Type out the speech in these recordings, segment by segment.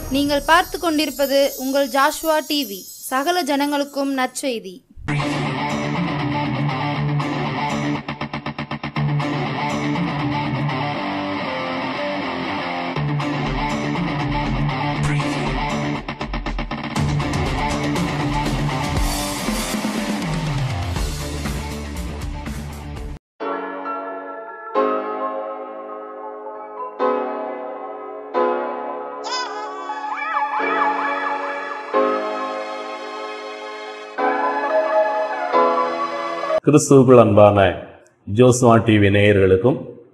நீங்கள் பார்த்து கொண்டிருப்பது உங்கள் ஜாஷ்வா டிவி சகல ஜனங்களுக்கும் நற்செய்தி கிறிஸ்துவுக்குள் அன்பான ஜோஸ்வா டிவி நேயர்களுக்கும்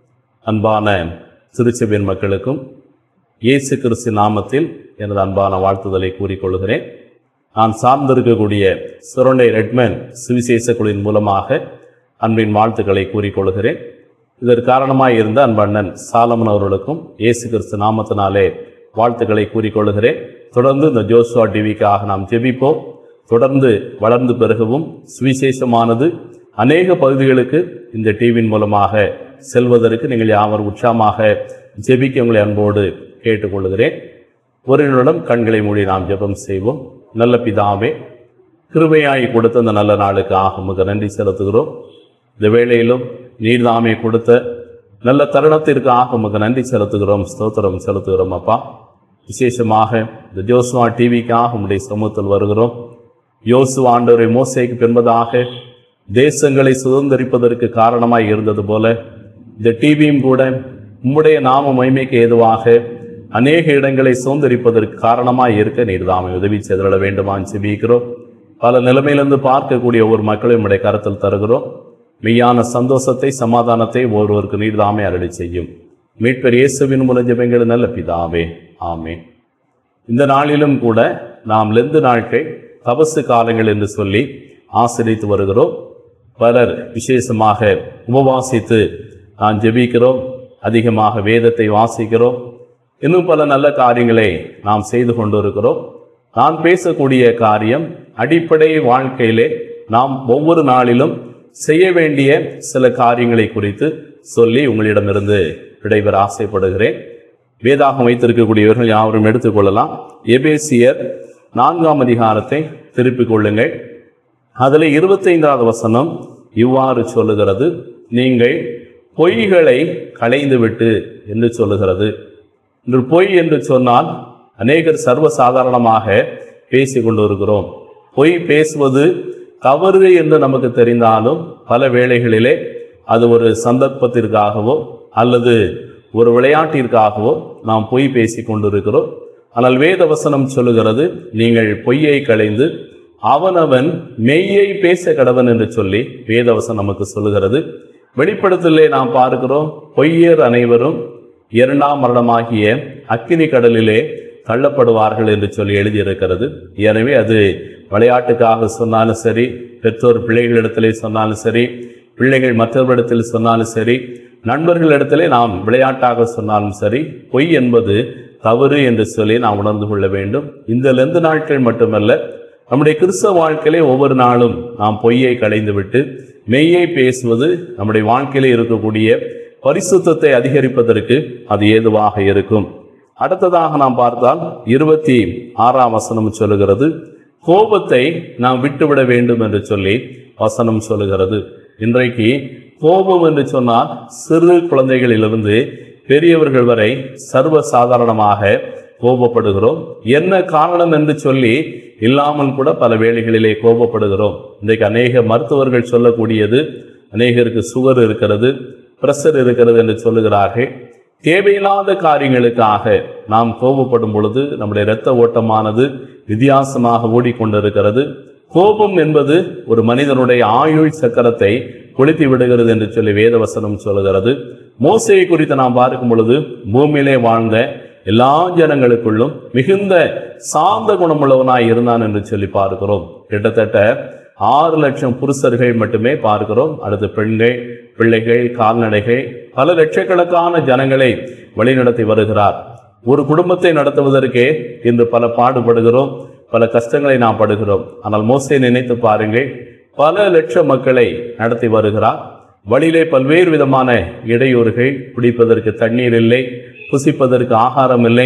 அன்பான திருச்செபின் மக்களுக்கும் இயேசு கிறிஸ்து நாமத்தில் எனது அன்பான வாழ்த்துதலை கூறிக்கொள்கிறேன் நான் சார்ந்திருக்கக்கூடிய சுரண்டை ரெட்மன் சுவிசேஷ குழுவின் மூலமாக அன்பின் வாழ்த்துக்களை கூறிக்கொள்கிறேன் இதற்கு காரணமாய் இருந்த அன்பண்ணன் சாலமன் அவர்களுக்கும் இயேசு கிறிஸ்து நாமத்தினாலே வாழ்த்துக்களை கூறிக்கொள்கிறேன் தொடர்ந்து இந்த ஜோஸ்வா டிவிக்காக நாம் ஜெபிப்போம் தொடர்ந்து வளர்ந்து பெருகவும் சுவிசேஷமானது அநேக பகுதிகளுக்கு இந்த டிவியின் மூலமாக செல்வதற்கு நீங்கள் யாவர் உற்சாகமாக ஜெபிக்க உங்களை அன்போடு கேட்டுக்கொள்கிறேன் ஒரு நிமிடம் கண்களை மூடி நாம் ஜெபம் செய்வோம் நல்ல பிதாவே கிருபையாய் கொடுத்த அந்த நல்ல நாளுக்கு ஆக மிக நன்றி செலுத்துகிறோம் இந்த வேளையிலும் நீர்தாமே கொடுத்த நல்ல தருணத்திற்கு ஆக மிக நன்றி செலுத்துகிறோம் ஸ்தோத்திரம் செலுத்துகிறோம் அப்பா விசேஷமாக இந்த ஜோசுவா டிவிக்காக உம்முடைய சமூகத்தில் வருகிறோம் யோசு ஆண்டவரை மோசைக்கு பின்பதாக தேசங்களை சுதந்திரிப்பதற்கு காரணமாய் இருந்தது போல இந்த டிவியும் கூட உம்முடைய நாம மகிமைக்கு ஏதுவாக அநேக இடங்களை சுதந்திரிப்பதற்கு காரணமாய் இருக்க நீர் தாமை உதவி செய்திட வேண்டுமான்னு செபிக்கிறோம் பல நிலைமையிலிருந்து பார்க்கக்கூடிய ஒவ்வொரு மக்களையும் உம்முடைய கருத்தில் தருகிறோம் மெய்யான சந்தோஷத்தை சமாதானத்தை ஒருவருக்கு நீர் தாமே அருளி செய்யும் மீட்பர் இயேசுவின் மூலம் ஜெபங்கள் நல்ல பிதாவே ஆமே இந்த நாளிலும் கூட நாம் லெந்து நாட்கள் தபசு காலங்கள் என்று சொல்லி ஆசிரித்து வருகிறோம் பலர் விசேஷமாக உபவாசித்து நான் ஜெபிக்கிறோம் அதிகமாக வேதத்தை வாசிக்கிறோம் இன்னும் பல நல்ல காரியங்களை நாம் செய்து கொண்டிருக்கிறோம் நான் பேசக்கூடிய காரியம் அடிப்படை வாழ்க்கையிலே நாம் ஒவ்வொரு நாளிலும் செய்ய வேண்டிய சில காரியங்களை குறித்து சொல்லி உங்களிடமிருந்து விடைபெற ஆசைப்படுகிறேன் வேதாகம் வைத்திருக்கக்கூடியவர்கள் யாவரும் எடுத்துக்கொள்ளலாம் எபேசியர் நான்காம் அதிகாரத்தை திருப்பிக் கொள்ளுங்கள் அதில் இருபத்தைந்தாவது வசனம் இவ்வாறு சொல்லுகிறது நீங்கள் பொய்களை களைந்துவிட்டு என்று சொல்லுகிறது இன்று பொய் என்று சொன்னால் அநேகர் சர்வசாதாரணமாக பேசிக் கொண்டிருக்கிறோம் பொய் பேசுவது தவறு என்று நமக்கு தெரிந்தாலும் பல வேளைகளிலே அது ஒரு சந்தர்ப்பத்திற்காகவோ அல்லது ஒரு விளையாட்டிற்காகவோ நாம் பொய் பேசிக் கொண்டிருக்கிறோம் ஆனால் வேத வசனம் சொல்லுகிறது நீங்கள் பொய்யை களைந்து அவனவன் மெய்யை பேச கடவன் என்று சொல்லி வேதவசனம் நமக்கு சொல்லுகிறது வெளிப்படத்திலே நாம் பார்க்கிறோம் பொய்யர் அனைவரும் இரண்டாம் மரணமாகிய அக்கினி கடலிலே தள்ளப்படுவார்கள் என்று சொல்லி எழுதியிருக்கிறது எனவே அது விளையாட்டுக்காக சொன்னாலும் சரி பெற்றோர் பிள்ளைகளிடத்திலே சொன்னாலும் சரி பிள்ளைகள் மற்றவரிடத்தில் சொன்னாலும் சரி நண்பர்களிடத்திலே நாம் விளையாட்டாக சொன்னாலும் சரி பொய் என்பது தவறு என்று சொல்லி நாம் உணர்ந்து கொள்ள வேண்டும் இந்த லெந்து நாட்கள் மட்டுமல்ல நம்முடைய கிறிஸ்தவ வாழ்க்கையிலே ஒவ்வொரு நாளும் நாம் பொய்யை களைந்துவிட்டு மெய்யை பேசுவது நம்முடைய வாழ்க்கையிலே இருக்கக்கூடிய பரிசுத்தத்தை அதிகரிப்பதற்கு அது ஏதுவாக இருக்கும் அடுத்ததாக நாம் பார்த்தால் இருபத்தி ஆறாம் வசனம் சொல்லுகிறது கோபத்தை நாம் விட்டுவிட வேண்டும் என்று சொல்லி வசனம் சொல்லுகிறது இன்றைக்கு கோபம் என்று சொன்னால் சிறு குழந்தைகளிலிருந்து பெரியவர்கள் வரை சர்வ சாதாரணமாக கோபப்படுகிறோம் என்ன காரணம் என்று சொல்லி இல்லாமல் கூட பல வேளைகளிலே கோபப்படுகிறோம் இன்றைக்கு அநேக மருத்துவர்கள் சொல்லக்கூடியது அநேகருக்கு சுகர் இருக்கிறது பிரஷர் இருக்கிறது என்று சொல்லுகிறார்கள் தேவையில்லாத காரியங்களுக்காக நாம் கோபப்படும் பொழுது நம்முடைய இரத்த ஓட்டமானது வித்தியாசமாக ஓடிக்கொண்டிருக்கிறது கோபம் என்பது ஒரு மனிதனுடைய ஆயுள் சக்கரத்தை கொளுத்தி விடுகிறது என்று சொல்லி வேதவசனம் சொல்லுகிறது மோசையை குறித்து நாம் பார்க்கும் பொழுது பூமியிலே வாழ்ந்த எல்லா ஜனங்களுக்குள்ளும் மிகுந்த சாந்த குணமுள்ளவனாய் இருந்தான் என்று சொல்லி பார்க்கிறோம் கிட்டத்தட்ட ஆறு லட்சம் புருஷர்கள் மட்டுமே பார்க்கிறோம் அடுத்து பெண்கள் பிள்ளைகள் கால்நடைகள் பல லட்சக்கணக்கான ஜனங்களை வழிநடத்தி வருகிறார் ஒரு குடும்பத்தை நடத்துவதற்கே இன்று பல பாடுபடுகிறோம் பல கஷ்டங்களை நாம் படுகிறோம் ஆனால் மோசை நினைத்து பாருங்கள் பல லட்சம் மக்களை நடத்தி வருகிறார் வழியிலே பல்வேறு விதமான இடையூறுகள் குடிப்பதற்கு தண்ணீர் இல்லை புசிப்பதற்கு ஆகாரம் இல்லை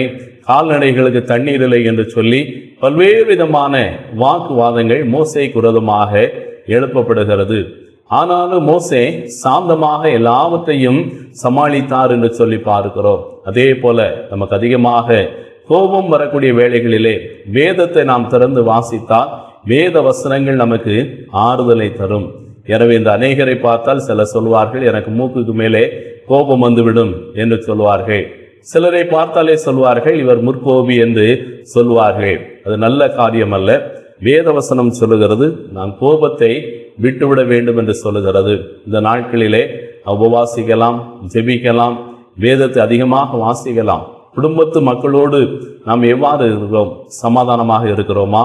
கால்நடைகளுக்கு தண்ணீர் இல்லை என்று சொல்லி பல்வேறு விதமான வாக்குவாதங்கள் மோசைக்கு விரோதமாக எழுப்பப்படுகிறது ஆனாலும் மோசே சாந்தமாக எல்லாவற்றையும் சமாளித்தார் என்று சொல்லி பார்க்கிறோம் அதே போல நமக்கு அதிகமாக கோபம் வரக்கூடிய வேளைகளிலே வேதத்தை நாம் திறந்து வாசித்தால் வேத வசனங்கள் நமக்கு ஆறுதலை தரும் எனவே இந்த அநேகரை பார்த்தால் சிலர் சொல்வார்கள் எனக்கு மூக்குக்கு மேலே கோபம் வந்துவிடும் என்று சொல்வார்கள் சிலரை பார்த்தாலே சொல்வார்கள் இவர் முற்கோபி என்று சொல்வார்கள் அது நல்ல காரியம் அல்ல வேதவசனம் சொல்லுகிறது நான் கோபத்தை விட்டுவிட வேண்டும் என்று சொல்லுகிறது இந்த நாட்களிலே உபவாசிக்கலாம் ஜெபிக்கலாம் வேதத்தை அதிகமாக வாசிக்கலாம் குடும்பத்து மக்களோடு நாம் எவ்வாறு இருக்கிறோம் சமாதானமாக இருக்கிறோமா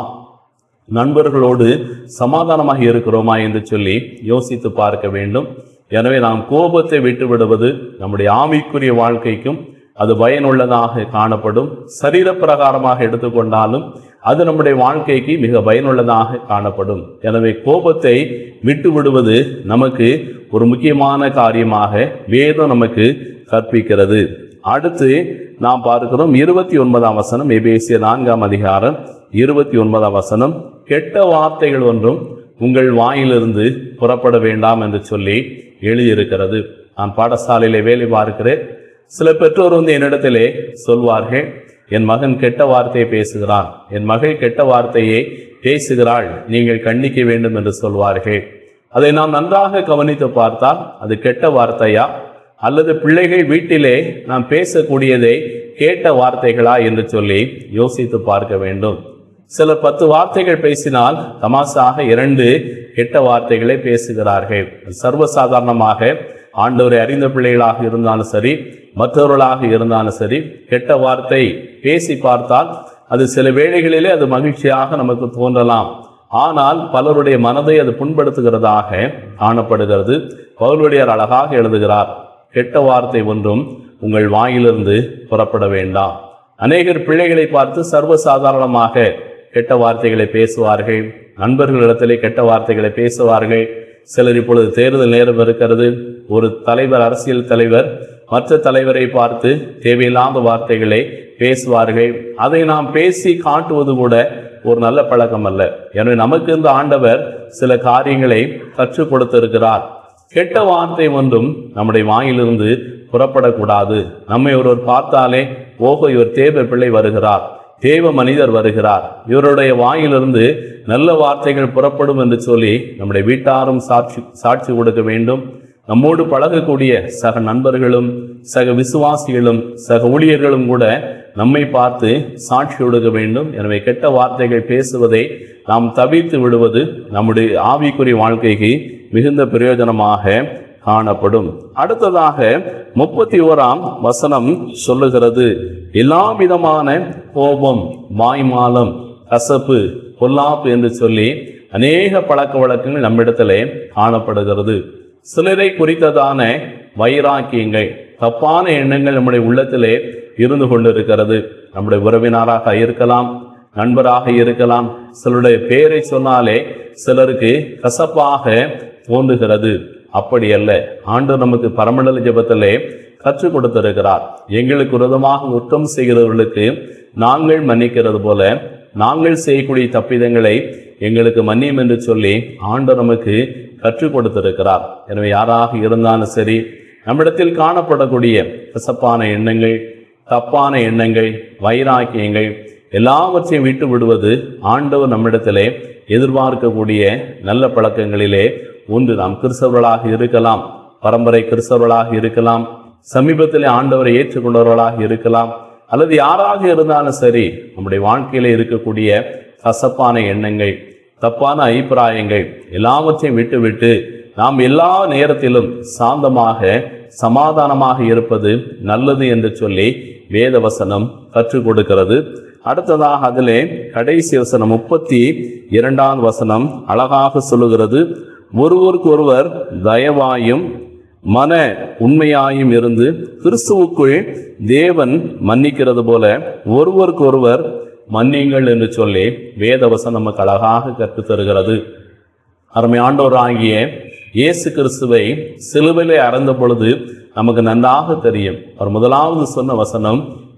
நண்பர்களோடு சமாதானமாக இருக்கிறோமா என்று சொல்லி யோசித்து பார்க்க வேண்டும் எனவே நாம் கோபத்தை விட்டு விடுவது நம்முடைய ஆவிக்குரிய வாழ்க்கைக்கும் அது பயனுள்ளதாக காணப்படும் சரீர பிரகாரமாக எடுத்துக்கொண்டாலும் அது நம்முடைய வாழ்க்கைக்கு மிக பயனுள்ளதாக காணப்படும் எனவே கோபத்தை விட்டு விடுவது நமக்கு ஒரு முக்கியமான காரியமாக வேதம் நமக்கு கற்பிக்கிறது அடுத்து நாம் பார்க்கிறோம் இருபத்தி ஒன்பதாம் வசனம் எபேசிய நான்காம் அதிகாரம் இருபத்தி ஒன்பதாம் வசனம் கெட்ட வார்த்தைகள் ஒன்றும் உங்கள் வாயிலிருந்து புறப்பட வேண்டாம் என்று சொல்லி எழுதியிருக்கிறது நான் பாடசாலையிலே வேலை பார்க்கிறேன் சில பெற்றோர் வந்து என்னிடத்திலே சொல்வார்கள் என் மகன் கெட்ட வார்த்தையை பேசுகிறான் என் மகள் கெட்ட வார்த்தையை பேசுகிறாள் நீங்கள் கண்டிக்க வேண்டும் என்று சொல்வார்கள் அதை நாம் நன்றாக கவனித்து பார்த்தால் அது கெட்ட வார்த்தையா அல்லது பிள்ளைகள் வீட்டிலே நாம் பேசக்கூடியதை கேட்ட வார்த்தைகளா என்று சொல்லி யோசித்து பார்க்க வேண்டும் சிலர் பத்து வார்த்தைகள் பேசினால் தமாசாக இரண்டு கெட்ட வார்த்தைகளை பேசுகிறார்கள் சர்வசாதாரணமாக ஆண்டவரை அறிந்த பிள்ளைகளாக இருந்தாலும் சரி மற்றவர்களாக இருந்தாலும் சரி கெட்ட வார்த்தை பேசி பார்த்தால் அது சில வேளைகளிலே அது மகிழ்ச்சியாக நமக்கு தோன்றலாம் ஆனால் பலருடைய மனதை அது புண்படுத்துகிறதாக காணப்படுகிறது பவுலுடையார் அழகாக எழுதுகிறார் கெட்ட வார்த்தை ஒன்றும் உங்கள் வாயிலிருந்து புறப்பட வேண்டாம் அநேகர் பிள்ளைகளை பார்த்து சர்வசாதாரணமாக கெட்ட வார்த்தைகளை பேசுவார்கள் நண்பர்களிடத்திலே கெட்ட வார்த்தைகளை பேசுவார்கள் சிலர் இப்பொழுது தேர்தல் நேரம் இருக்கிறது ஒரு தலைவர் அரசியல் தலைவர் மற்ற தலைவரை பார்த்து தேவையில்லாத வார்த்தைகளை பேசுவார்கள் அதை நாம் பேசி காட்டுவது கூட ஒரு நல்ல பழக்கம் அல்ல எனவே நமக்கு இந்த ஆண்டவர் சில காரியங்களை கற்றுக் கொடுத்திருக்கிறார் கெட்ட வார்த்தை ஒன்றும் நம்முடைய வாயிலிருந்து புறப்படக்கூடாது நம்மை ஒருவர் பார்த்தாலே ஓஹோ இவர் தேவ பிள்ளை வருகிறார் தேவ மனிதர் வருகிறார் இவருடைய வாயிலிருந்து நல்ல வார்த்தைகள் புறப்படும் என்று சொல்லி நம்முடைய வீட்டாரும் சாட்சி சாட்சி கொடுக்க வேண்டும் நம்மோடு பழகக்கூடிய சக நண்பர்களும் சக விசுவாசிகளும் சக ஊழியர்களும் கூட நம்மை பார்த்து சாட்சி கொடுக்க வேண்டும் எனவே கெட்ட வார்த்தைகள் பேசுவதை நாம் தவிர்த்து விடுவது நம்முடைய ஆவிக்குரிய வாழ்க்கைக்கு மிகுந்த பிரயோஜனமாக காணப்படும் அடுத்ததாக முப்பத்தி ஓராம் வசனம் சொல்லுகிறது எல்லா விதமான கோபம் வாய்மாலம் கசப்பு பொல்லாப்பு என்று சொல்லி அநேக பழக்க வழக்கங்கள் நம்மிடத்திலே காணப்படுகிறது சிலரை குறித்ததான வைராக்கியங்கள் தப்பான எண்ணங்கள் நம்முடைய உள்ளத்திலே இருந்து கொண்டிருக்கிறது நம்முடைய உறவினராக இருக்கலாம் நண்பராக இருக்கலாம் சிலருடைய பெயரை சொன்னாலே சிலருக்கு கசப்பாக தோன்றுகிறது அப்படி அல்ல ஆண்டு நமக்கு பரமண்டல ஜெபத்திலே கற்றுக் கொடுத்திருக்கிறார் எங்களுக்கு விரோதமாக குற்றம் செய்கிறவர்களுக்கு நாங்கள் மன்னிக்கிறது போல நாங்கள் செய்யக்கூடிய தப்பிதங்களை எங்களுக்கு மன்னியும் என்று சொல்லி ஆண்டு நமக்கு கற்றுக் கொடுத்திருக்கிறார் எனவே யாராக இருந்தாலும் சரி நம்மிடத்தில் காணப்படக்கூடிய கசப்பான எண்ணங்கள் தப்பான எண்ணங்கள் வைராக்கியங்கள் எல்லாவற்றையும் விட்டு விடுவது ஆண்டவர் நம்மிடத்திலே எதிர்பார்க்கக்கூடிய நல்ல பழக்கங்களிலே ஒன்று நாம் கிறிஸ்தவர்களாக இருக்கலாம் பரம்பரை கிறிஸ்தவர்களாக இருக்கலாம் சமீபத்திலே ஆண்டவரை ஏற்றுக்கொண்டவர்களாக இருக்கலாம் அல்லது யாராக இருந்தாலும் சரி நம்முடைய வாழ்க்கையில இருக்கக்கூடிய கசப்பான எண்ணங்கள் தப்பான அபிப்பிராயங்கள் எல்லாவற்றையும் விட்டுவிட்டு நாம் எல்லா நேரத்திலும் சாந்தமாக சமாதானமாக இருப்பது நல்லது என்று சொல்லி வேத வசனம் கற்றுக் கொடுக்கிறது அடுத்ததாக அதிலே கடைசி வசனம் முப்பத்தி இரண்டாம் வசனம் அழகாக சொல்லுகிறது ஒருவருக்கு ஒருவர் தயவாயும் மன உண்மையாயும் இருந்து கிறிஸ்துவுக்குள் தேவன் மன்னிக்கிறது போல ஒருவருக்கு ஒருவர் மன்னியுங்கள் என்று சொல்லி வேதவசம் நமக்கு அழகாக கற்றுத் தருகிறது அருமை ஆண்டவராகிய இயேசு கிறிஸ்துவை சிலுவையிலே அறந்த பொழுது நமக்கு நன்றாக தெரியும் அவர் முதலாவது சொன்ன வசனம்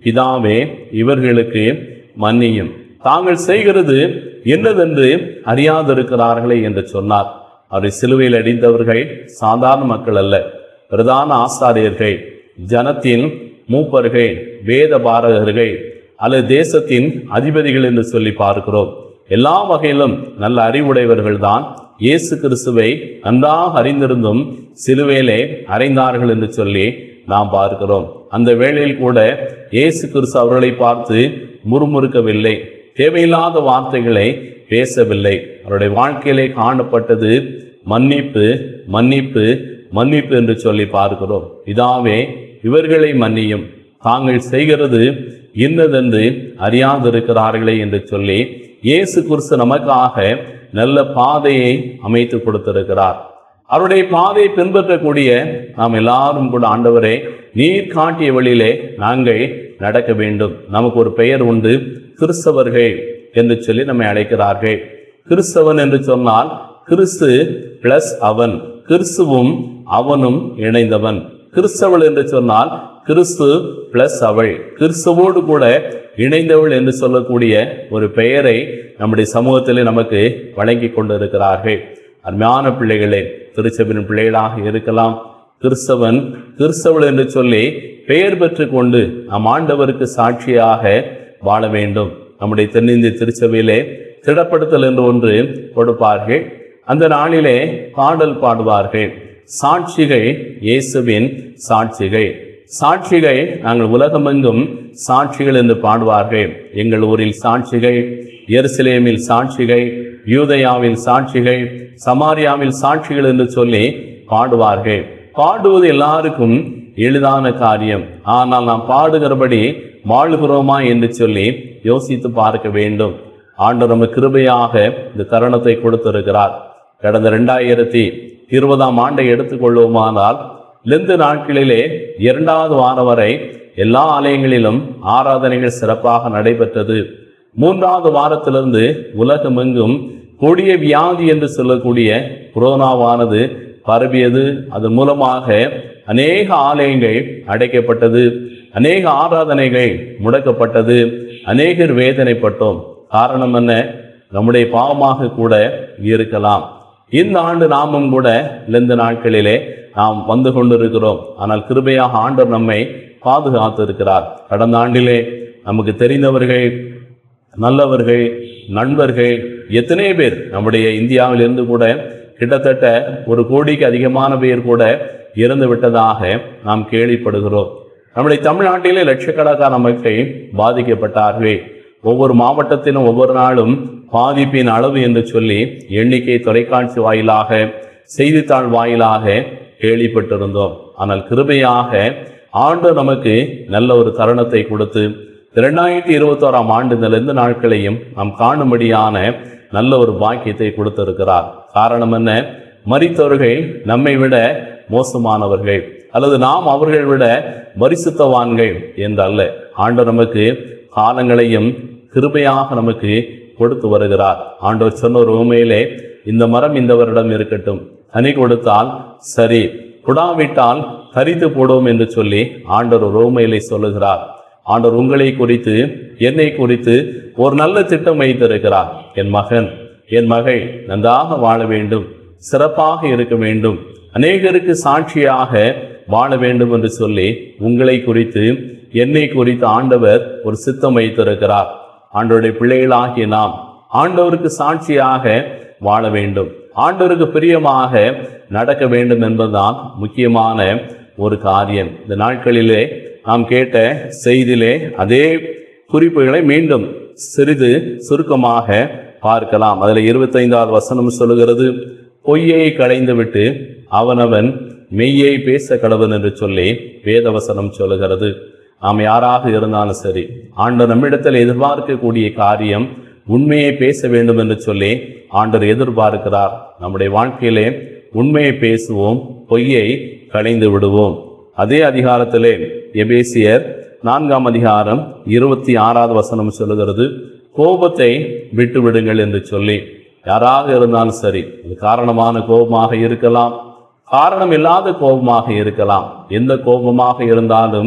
பிதாவே இவர்களுக்கு மன்னியும் தாங்கள் செய்கிறது என்னதென்று அறியாதிருக்கிறார்களே என்று சொன்னார் அவரை சிலுவையில் அடிந்தவர்கள் சாதாரண மக்கள் அல்ல பிரதான ஆசாரியர்கள் ஜனத்தின் மூப்பர்கள் வேத பாரகர்கள் அல்லது தேசத்தின் அதிபதிகள் என்று சொல்லி பார்க்கிறோம் எல்லா வகையிலும் நல்ல அறிவுடையவர்கள் தான் இயேசு கிறிஸ்துவை நன்றாக அறிந்திருந்தும் சிலுவையிலே அறைந்தார்கள் என்று சொல்லி நாம் பார்க்கிறோம் அந்த வேளையில் கூட இயேசு கிறிஸ்து அவர்களை பார்த்து முறுமுறுக்கவில்லை தேவையில்லாத வார்த்தைகளை பேசவில்லை அவருடைய வாழ்க்கையிலே காணப்பட்டது மன்னிப்பு மன்னிப்பு மன்னிப்பு என்று சொல்லி பார்க்கிறோம் இதாவே இவர்களை மன்னியும் தாங்கள் செய்கிறது இன்னதென்று அறியாதிருக்கிறார்களே என்று சொல்லி இயேசு கிறிஸ்து நமக்காக நல்ல பாதையை அமைத்து கொடுத்திருக்கிறார் அவருடைய பாதையை பின்பற்றக்கூடிய நாம் எல்லாரும் கூட ஆண்டவரே நீர் காட்டிய வழியிலே நாங்கள் நடக்க வேண்டும் நமக்கு ஒரு பெயர் உண்டு கிறிஸ்தவர்கள் என்று சொல்லி நம்மை அழைக்கிறார்கள் கிறிஸ்தவன் என்று சொன்னால் கிறிஸ்து பிளஸ் அவன் கிறிஸ்துவும் அவனும் இணைந்தவன் கிறிஸ்தவள் என்று சொன்னால் கிறிஸ்து பிளஸ் அவள் கிறிஸ்துவோடு கூட இணைந்தவள் என்று சொல்லக்கூடிய ஒரு பெயரை நம்முடைய சமூகத்திலே நமக்கு வழங்கி கொண்டிருக்கிறார்கள் அருமையான பிள்ளைகளே திருச்சபின் பிள்ளைகளாக இருக்கலாம் கிறிஸ்தவன் கிறிஸ்தவள் என்று சொல்லி பெயர் பெற்று கொண்டு நம் ஆண்டவருக்கு சாட்சியாக வாழ வேண்டும் நம்முடைய தென்னிந்திய திருச்சபையிலே திடப்படுத்தல் என்று ஒன்று கொடுப்பார்கள் அந்த நாளிலே பாடல் பாடுவார்கள் சாட்சிகள் இயேசுவின் சாட்சிகள் சாட்சிகள் நாங்கள் உலகமெங்கும் சாட்சிகள் என்று பாடுவார்கள் எங்கள் ஊரில் சாட்சிகள் எருசலேமில் சாட்சிகள் யூதயாவில் சாட்சிகள் சமாரியாவில் சாட்சிகள் என்று சொல்லி பாடுவார்கள் பாடுவது எல்லாருக்கும் எளிதான காரியம் ஆனால் நாம் பாடுகிறபடி வாழ்கிறோமா என்று சொல்லி யோசித்து பார்க்க வேண்டும் ஆண்டவர் நம்ம கிருபையாக இந்த தருணத்தை கொடுத்திருக்கிறார் கடந்த ரெண்டாயிரத்தி இருபதாம் ஆண்டை எடுத்துக்கொள்வோமானால் லெந்து நாட்களிலே இரண்டாவது வாரம் வரை எல்லா ஆலயங்களிலும் ஆராதனைகள் சிறப்பாக நடைபெற்றது மூன்றாவது வாரத்திலிருந்து உலகமெங்கும் கொடிய வியாதி என்று சொல்லக்கூடிய கொரோனாவானது பரவியது அதன் மூலமாக அநேக ஆலயங்கள் அடைக்கப்பட்டது அநேக ஆராதனைகள் முடக்கப்பட்டது அநேகர் வேதனைப்பட்டோம் காரணம் என்ன நம்முடைய பாவமாக கூட இருக்கலாம் இந்த ஆண்டு நாமும் கூட இந்த நாட்களிலே நாம் வந்து கொண்டிருக்கிறோம் ஆனால் கிருபையாக ஆண்டவர் நம்மை பாதுகாத்து இருக்கிறார் கடந்த ஆண்டிலே நமக்கு தெரிந்தவர்கள் நல்லவர்கள் நண்பர்கள் எத்தனை பேர் நம்முடைய இந்தியாவில் இருந்து கூட கிட்டத்தட்ட ஒரு கோடிக்கு அதிகமான பேர் கூட இறந்து விட்டதாக நாம் கேள்விப்படுகிறோம் நம்முடைய தமிழ்நாட்டிலே லட்சக்கணக்கான மக்கள் பாதிக்கப்பட்டார்கள் ஒவ்வொரு மாவட்டத்திலும் ஒவ்வொரு நாளும் பாதிப்பின் அளவு என்று சொல்லி எண்ணிக்கை தொலைக்காட்சி வாயிலாக செய்தித்தாள் வாயிலாக கேள்விப்பட்டிருந்தோம் ஆனால் கிருபையாக ஆண்டு நமக்கு நல்ல ஒரு தருணத்தை கொடுத்து இரண்டாயிரத்தி இருபத்தோராம் ஆண்டு இந்த ரெண்டு நாட்களையும் நாம் காணும்படியான நல்ல ஒரு பாக்கியத்தை கொடுத்திருக்கிறார் காரணம் என்ன மரித்தவர்கள் நம்மை விட மோசமானவர்கள் அல்லது நாம் அவர்கள் விட பரிசுத்தவான்கள் என்றல்ல ஆண்டவர் நமக்கு காலங்களையும் கிருபையாக நமக்கு கொடுத்து வருகிறார் ஆண்டவர் சொன்ன ஒரு உண்மையிலே இந்த மரம் இந்த வருடம் இருக்கட்டும் கனி கொடுத்தால் சரி குடாவிட்டால் கரித்து போடுவோம் என்று சொல்லி ஆண்டவர் ஒரு உண்மையிலே சொல்லுகிறார் ஆண்டவர் உங்களை குறித்து என்னை குறித்து ஒரு நல்ல திட்டம் வைத்திருக்கிறார் என் மகன் என் மகள் நன்றாக வாழ வேண்டும் சிறப்பாக இருக்க வேண்டும் அநேகருக்கு சாட்சியாக வாழ வேண்டும் என்று சொல்லி உங்களை குறித்து என்னை குறித்து ஆண்டவர் ஒரு சித்தம் வைத்திருக்கிறார் ஆண்டவருடைய பிள்ளைகளாகிய நாம் ஆண்டவருக்கு சாட்சியாக வாழ வேண்டும் ஆண்டவருக்கு பிரியமாக நடக்க வேண்டும் என்பதுதான் முக்கியமான ஒரு காரியம் இந்த நாட்களிலே நாம் கேட்ட செய்தியிலே அதே குறிப்புகளை மீண்டும் சிறிது சுருக்கமாக பார்க்கலாம் அதில் இருபத்தைந்தாவது வசனம் சொல்லுகிறது பொய்யை களைந்துவிட்டு அவனவன் மெய்யை பேச கடவன் என்று சொல்லி வேதவசனம் சொல்லுகிறது நாம் யாராக இருந்தாலும் சரி ஆண்டவர் நம்மிடத்தில் எதிர்பார்க்கக்கூடிய காரியம் உண்மையை பேச வேண்டும் என்று சொல்லி ஆண்டவர் எதிர்பார்க்கிறார் நம்முடைய வாழ்க்கையிலே உண்மையை பேசுவோம் பொய்யை களைந்து விடுவோம் அதே அதிகாரத்திலே எபேசியர் நான்காம் அதிகாரம் இருபத்தி ஆறாவது வசனம் சொல்லுகிறது கோபத்தை விட்டு விடுங்கள் என்று சொல்லி யாராக இருந்தாலும் சரி அது காரணமான கோபமாக இருக்கலாம் காரணம் இல்லாத கோபமாக இருக்கலாம் எந்த கோபமாக இருந்தாலும்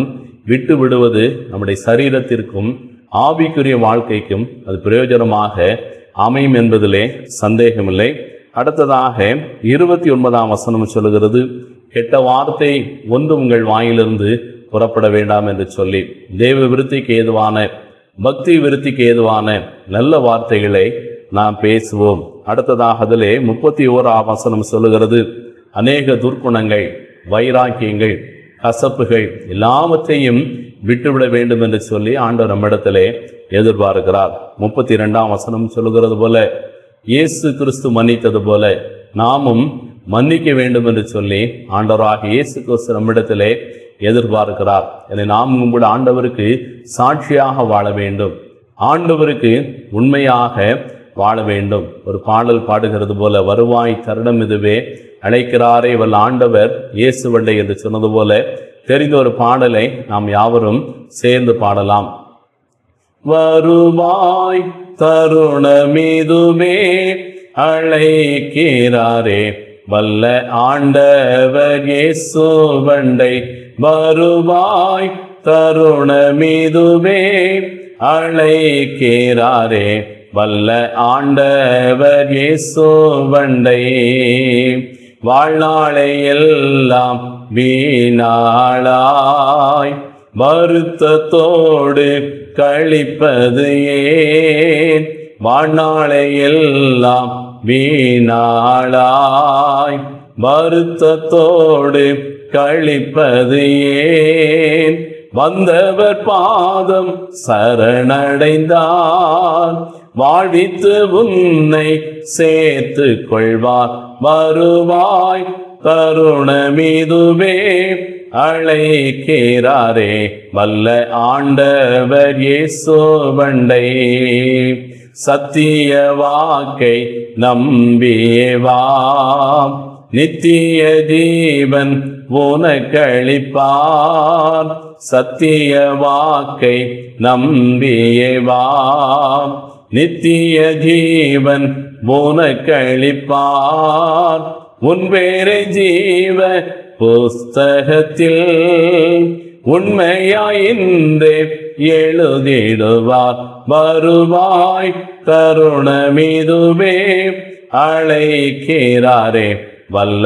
விட்டு விடுவது நம்முடைய சரீரத்திற்கும் ஆவிக்குரிய வாழ்க்கைக்கும் அது பிரயோஜனமாக அமையும் என்பதிலே சந்தேகமில்லை அடுத்ததாக இருபத்தி ஒன்பதாம் வசனம் சொல்லுகிறது கெட்ட வார்த்தை ஒன்று உங்கள் வாயிலிருந்து புறப்பட வேண்டாம் என்று சொல்லி தேவ விருத்திக்கு ஏதுவான பக்தி விருத்திக்கு ஏதுவான நல்ல வார்த்தைகளை நாம் பேசுவோம் அடுத்ததாக அதிலே முப்பத்தி ஓராம் வசனம் சொல்லுகிறது அநேக துர்க்குணங்கள் வைராக்கியங்கள் கசப்புகள் எல்லாவற்றையும் விட்டுவிட வேண்டும் என்று சொல்லி ஆண்டவர் நம்மிடத்திலே எதிர்பார்க்கிறார் முப்பத்தி இரண்டாம் வசனம் சொல்லுகிறது போல இயேசு கிறிஸ்து மன்னித்தது போல நாமும் மன்னிக்க வேண்டும் என்று சொல்லி ஆண்டவராக இயேசு கிறிஸ்து நம்மிடத்திலே எதிர்பார்க்கிறார் என நாமும் கூட ஆண்டவருக்கு சாட்சியாக வாழ வேண்டும் ஆண்டவருக்கு உண்மையாக வாழ வேண்டும் ஒரு பாடல் பாடுகிறது போல வருவாய் தருணம் இதுவே அழைக்கிறாரே வல்ல ஆண்டவர் இயேசுவண்டை என்று சொன்னது போல தெரிந்த ஒரு பாடலை நாம் யாவரும் சேர்ந்து பாடலாம் வருவாய் தருணமிதுமே அழைக்கிறாரே வல்ல ஆண்டவர் இயேசுவண்டை வருவாய் தருணமிதுவே அழைக்கிறாரே வல்ல ஆண்டவர் இயேசுவண்டை வாழ்நாளை எல்லாம் வீணாளாய் வருத்தத்தோடு கழிப்பது ஏன் வாழ்நாளை எல்லாம் வீணாளாய் வருத்தத்தோடு கழிப்பது ஏன் வந்தவர் பாதம் சரணடைந்தார் வாழ்வித்து உன்னை சேர்த்து கொள்வார் வருவாய் தருணமிதுவே அழைக்கிறாரே வல்ல ஆண்டவர் இயேசுவண்டை சத்திய வாக்கை நம்பியேவாம் நித்திய ஜீவன் உனக்களிப்பார் சத்திய வாக்கை நம்பியேவாம் நித்திய ஜீவன் உனக்களிப்பார் உன் பேரை ஜீவ புஸ்தகத்தில் உண்மையாயின்றே எழுதிடுவார் வருவாய் தருணமிதுவே அழைக்கிறாரே வல்ல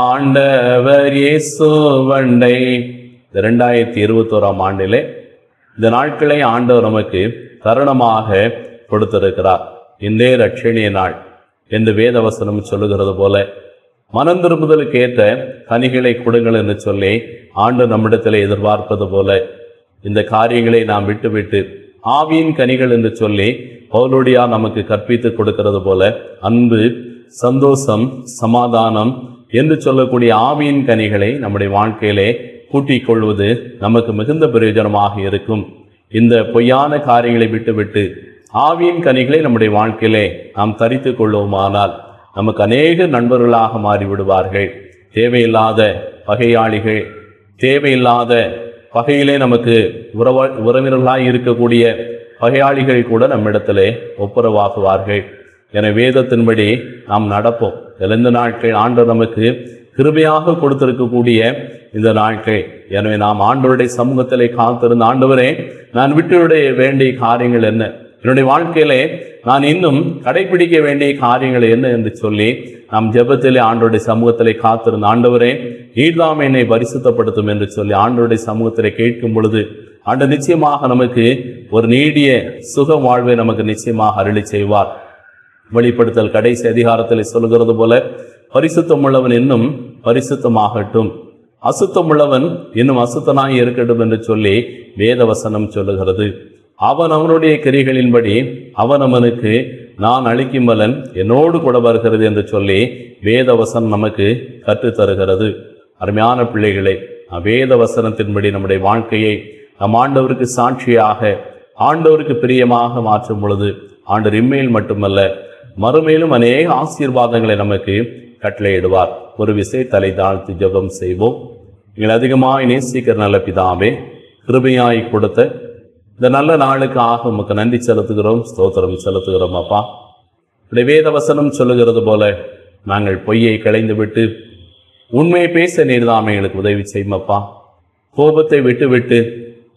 ஆண்டவர் இயேசுவண்டை இரண்டாயிரத்தி இருபத்தோராம் ஆண்டிலே இந்த நாட்களை ஆண்டவர் நமக்கு தருணமாக கொடுத்திருக்கிறார் இன்றே ரட்சணிய நாள் என்று வேதவசனம் சொல்லுகிறது போல மனம் திரும்புதலுக்கு ஏற்ற கனிகளை கொடுங்கள் என்று சொல்லி ஆண்டு நம்மிடத்தில் எதிர்பார்ப்பது போல இந்த காரியங்களை நாம் விட்டுவிட்டு ஆவியின் கனிகள் என்று சொல்லி பவுலோடியா நமக்கு கற்பித்து கொடுக்கிறது போல அன்பு சந்தோஷம் சமாதானம் என்று சொல்லக்கூடிய ஆவியின் கனிகளை நம்முடைய வாழ்க்கையிலே கூட்டிக் கொள்வது நமக்கு மிகுந்த பிரயோஜனமாக இருக்கும் இந்த பொய்யான காரியங்களை விட்டுவிட்டு ஆவியின் கனிகளை நம்முடைய வாழ்க்கையிலே நாம் தரித்து கொள்வோமானால் நமக்கு அநேக நண்பர்களாக மாறிவிடுவார்கள் தேவையில்லாத பகையாளிகள் தேவையில்லாத பகையிலே நமக்கு உறவ உறவினர்களாய் இருக்கக்கூடிய பகையாளிகள் கூட நம்மிடத்திலே ஒப்புரவாகுவார்கள் என வேதத்தின்படி நாம் நடப்போம் எழுந்த நாட்கள் ஆண்டவர் நமக்கு கிருபையாக கொடுத்திருக்கக்கூடிய இந்த நாட்கள் எனவே நாம் ஆண்டவருடைய சமூகத்திலே காத்திருந்த ஆண்டவரே நான் விட்டுவிட வேண்டிய காரியங்கள் என்ன என்னுடைய வாழ்க்கையிலே நான் இன்னும் கடைபிடிக்க வேண்டிய காரியங்கள் என்ன என்று சொல்லி நாம் ஜெபத்திலே ஆண்டோடைய சமூகத்திலே காத்திருந்த ஆண்டவரே ஈழ்தாம் என்னை பரிசுத்தப்படுத்தும் என்று சொல்லி ஆண்டோடைய சமூகத்திலே கேட்கும் பொழுது ஆண்டு நிச்சயமாக நமக்கு ஒரு நீடிய சுக வாழ்வை நமக்கு நிச்சயமாக அருளி செய்வார் வெளிப்படுத்தல் கடைசி அதிகாரத்தில் சொல்லுகிறது போல பரிசுத்தம் உள்ளவன் இன்னும் பரிசுத்தமாகட்டும் அசுத்தம் உள்ளவன் இன்னும் அசுத்தனாய் இருக்கட்டும் என்று சொல்லி வேதவசனம் சொல்லுகிறது அவன் அவனுடைய கிரிகளின்படி அவன் அவனுக்கு நான் அளிக்கும் பலன் என்னோடு கூட வருகிறது என்று சொல்லி வேதவசனம் நமக்கு கற்றுத் தருகிறது அருமையான பிள்ளைகளை வேத வசனத்தின்படி நம்முடைய வாழ்க்கையை நம் ஆண்டவருக்கு சாட்சியாக ஆண்டவருக்கு பிரியமாக மாற்றும் பொழுது ஆண்டவர் இம்மையில் மட்டுமல்ல மறுமையிலும் அநேக ஆசீர்வாதங்களை நமக்கு கட்டளையிடுவார் ஒரு விசை தலை தாழ்த்தி ஜெபம் செய்வோம் நீங்கள் அதிகமாய் நேசிக்கிற நல்ல பிதாவே கிருபையாய் கொடுத்த இந்த நல்ல நாளுக்காக உமக்கு நன்றி செலுத்துகிறோம் ஸ்தோத்திரம் செலுத்துகிறோம் அப்பா இப்படி வேத வசனம் சொல்லுகிறது போல நாங்கள் பொய்யை களைந்து விட்டு உண்மையை பேச நீர்தாமே எங்களுக்கு உதவி செய்யுமப்பா கோபத்தை விட்டு விட்டு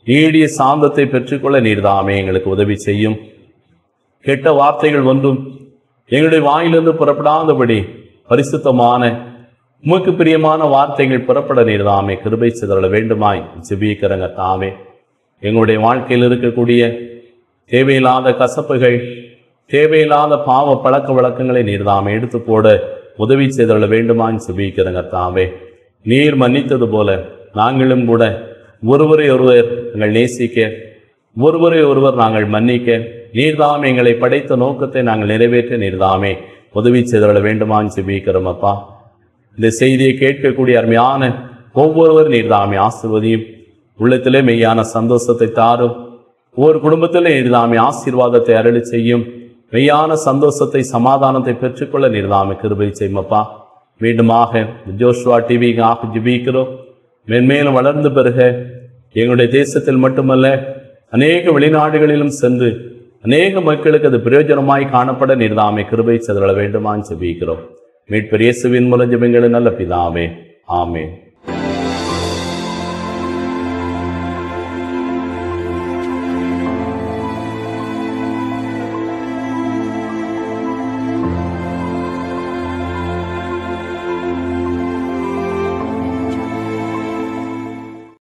நீடிய சாந்தத்தை பெற்றுக்கொள்ள நீர்தாமே எங்களுக்கு உதவி செய்யும் கெட்ட வார்த்தைகள் ஒன்றும் எங்களுடைய வாயிலிருந்து புறப்படாதபடி பரிசுத்தமான உமக்கு பிரியமான வார்த்தைகள் புறப்பட நீர்தாமே கிருபை சிதறல வேண்டுமாய் ஜெபிக்கிறங்க தாமே எங்களுடைய வாழ்க்கையில் இருக்கக்கூடிய தேவையில்லாத கசப்புகள் தேவையில்லாத பாவ பழக்க வழக்கங்களை நீர்தாமே எடுத்து போட உதவி செய்தள்ள வேண்டுமான்னு ஜெபிக்கிறங்க தாமே நீர் மன்னித்தது போல நாங்களும் கூட ஒருவரை ஒருவர் எங்கள் நேசிக்க ஒருவரை ஒருவர் நாங்கள் மன்னிக்க நீர்தாம் எங்களை படைத்த நோக்கத்தை நாங்கள் நிறைவேற்ற நீர்தாமே உதவி செய்தள்ள வேண்டுமான்னு ஜெபிக்கிறோம் அப்பா இந்த செய்தியை கேட்கக்கூடிய அருமையான ஒவ்வொருவர் நீர்தாமே ஆசிர்வதியும் உள்ளத்திலே மெய்யான சந்தோஷத்தை தாரும் ஒவ்வொரு குடும்பத்திலே நீர்தாமே ஆசீர்வாதத்தை அருளி செய்யும் மெய்யான சந்தோஷத்தை சமாதானத்தை பெற்றுக்கொள்ள நீர்தாமே கிருபை செய்யுமப்பா மீண்டுமாக ஜோஷ்வா டிவிக்காக ஜிபிக்கிறோம் மென்மேலும் வளர்ந்து பெருக எங்களுடைய தேசத்தில் மட்டுமல்ல அநேக வெளிநாடுகளிலும் சென்று அநேக மக்களுக்கு அது பிரயோஜனமாய் காணப்பட நீர்தாமே கிருபை செதற வேண்டுமான்னு ஜெபிக்கிறோம் மீட்பர் இயேசுவின் மூலம் ஜெபங்களை நல்ல பிதாவே ஆமென்